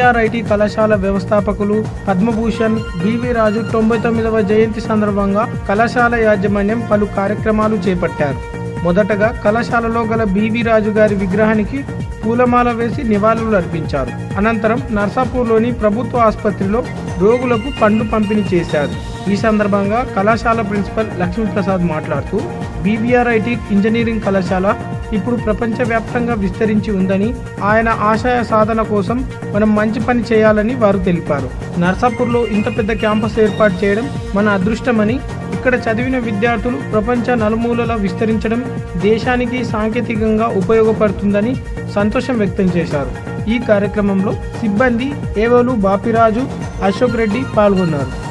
BVRIT కళాశాల వ్యవస్థాపకులు Padma Bhushan BV రాజు తొంభై తొమ్మిదవ జయంతి సందర్భంగా కళాశాల యాజమాన్యం పలు కార్యక్రమాలు చేపట్టారు మొదటగా కళాశాలలో గల బివి రాజు గారి విగ్రహానికి పూలమాల వేసి నివాళులు అర్పించారు అనంతరం నర్సాపూర్లోని ప్రభుత్వ ఆసుపత్రిలో రోగులకు పండ్లు పంపిణీ చేశారు ఈ సందర్భంగా కళాశాల ప్రిన్సిపల్ లక్ష్మీప్రసాద్ మాట్లాడుతూ బీబీఆర్ఐటి ఇంజనీరింగ్ కళాశాల ఇప్పుడు ప్రపంచవ్యాప్తంగా విస్తరించి ఉందని ఆయన ఆశయ సాధన కోసం మనం మంచి పని చేయాలని వారు తెలిపారు నర్సాపూర్లో ఇంత పెద్ద క్యాంపస్ ఏర్పాటు చేయడం మన అదృష్టమని ఇక్కడ చదివిన విద్యార్థులు ప్రపంచ నలుమూలలా విస్తరించడం దేశానికి సాంకేతికంగా ఉపయోగపడుతుందని సంతోషం వ్యక్తం చేశారు ఈ కార్యక్రమంలో సిబ్బంది ఏవోలు బాపిరాజు అశోక్ రెడ్డి పాల్గొన్నారు